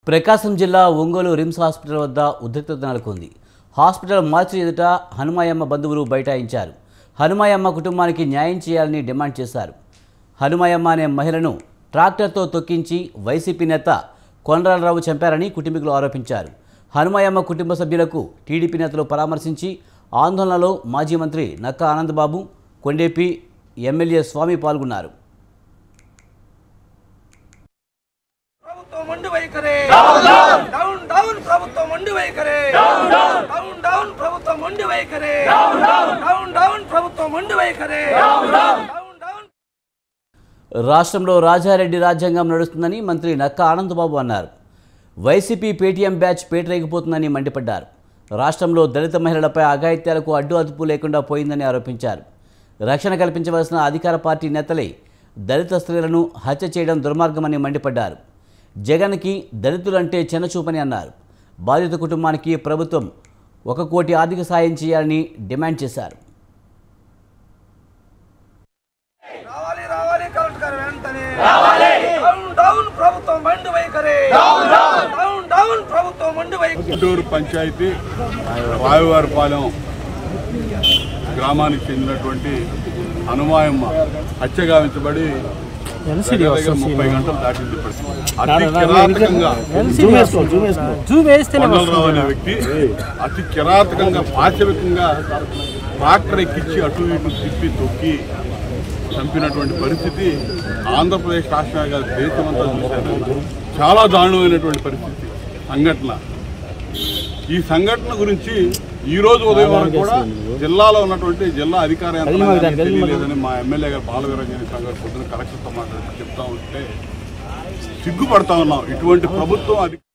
ప్రకాశం జిల్లా Ongole RIMS hospital వద్ద ఉద్రిక్తత నెలకొంది హాస్పిటల్ మార్చి ఎదుట హనుమాయమ్మ బంధువులు బైఠాయించారు హనుమాయమ్మ కుటుంబానికి న్యాయం చేయాలని డిమాండ్ చేశారు హనుమాయమ్మ అనే మహిళను ట్రాక్టర్తో తొక్కించి వైసీపీ నేత కొండలరావు చంపారని కుటుంబీకులు ఆరోపించారు హనుమాయమ్మ కుటుంబ సభ్యులకు టీడీపీ నేతలు పరామర్శించి ఆందోళనలో మాజీ మంత్రి నక్కా ఆనందబాబు కొండేపి ఎమ్మెల్యే స్వామి పాల్గొన్నారు ప్రభుత్వం మొండి వైఖరే డౌన్ డౌన్ ప్రభుత్వం మొండి వైఖరే డౌన్ డౌన్ ప్రభుత్వం మొండి వైఖరే డౌన్ డౌన్ ప్రభుత్వం మొండి వైఖరే డౌన్ డౌన్ రాష్ట్రంలో రాజారెడ్డి రాజ్యాంగం నడుస్తుందని మంత్రి నక్కా ఆనందబాబు అన్నారు వైసీపీ పేటీఎం బ్యాచ్ పేటరేగిపోతుందని మండిపడ్డారు రాష్ట్రంలో దళిత మహిళలపై అఘాయిత్యాలకు అడ్డు అదుపు లేకుండా పోయిందని ఆరోపించారు రక్షణ కల్పించవలసిన అధికార పార్టీ నేతలే దళిత స్త్రీలను హత్య చేయడం దుర్మార్గమని మండిపడ్డారు జగన్కి దళితులంటే చిన్నచూపని అన్నారు బాధిత కుటుంబానికి ప్రభుత్వం ఒక కోటి ఆర్థిక సాయం చేయాలని డిమాండ్ చేశారు రావాలి రావాలి కలెక్టర్ గారు వెంటనే డౌన్ డౌన్ ప్రభుత్వం మొండి వైఖరే డౌన్ డౌన్ ప్రభుత్వం మొండి వైఖరి గుంటూరు పంచాయతీ రాయవారిపాలెం గ్రామానికి చెందినటువంటి హనుమాయమ్మ హత్య గావించబడి దగ్గర దగ్గర ముప్పై గంటలు దాటింది ఇప్పటికి. అతి కిరాతకంగా కొండలరావు అనే వ్యక్తి అతి కిరాతకంగా పాశవికంగా ట్రాక్టర్ ఎక్కించి అటు ఇటు తిప్పి తొక్కి చంపినటువంటి పరిస్థితి ఆంధ్రప్రదేశ్ రాష్ట్ర కాదు దేశమంతా చూశారు చాలా దారుణమైనటువంటి పరిస్థితి సంఘటన ఈ సంఘటన గురించి ఈ రోజు ఉదయం వరకు కూడా జిల్లాలో ఉన్నటువంటి జిల్లా అధికార యంత్రాంగానికి తెలియలేదని మా ఎమ్మెల్యే గారు బాలవీరంజని గారు పొద్దున కలెక్టర్తో మాట్లాడి చెప్తా ఉంటే సిగ్గుపడతా ఉన్నాం ఇటువంటి ప్రభుత్వం అది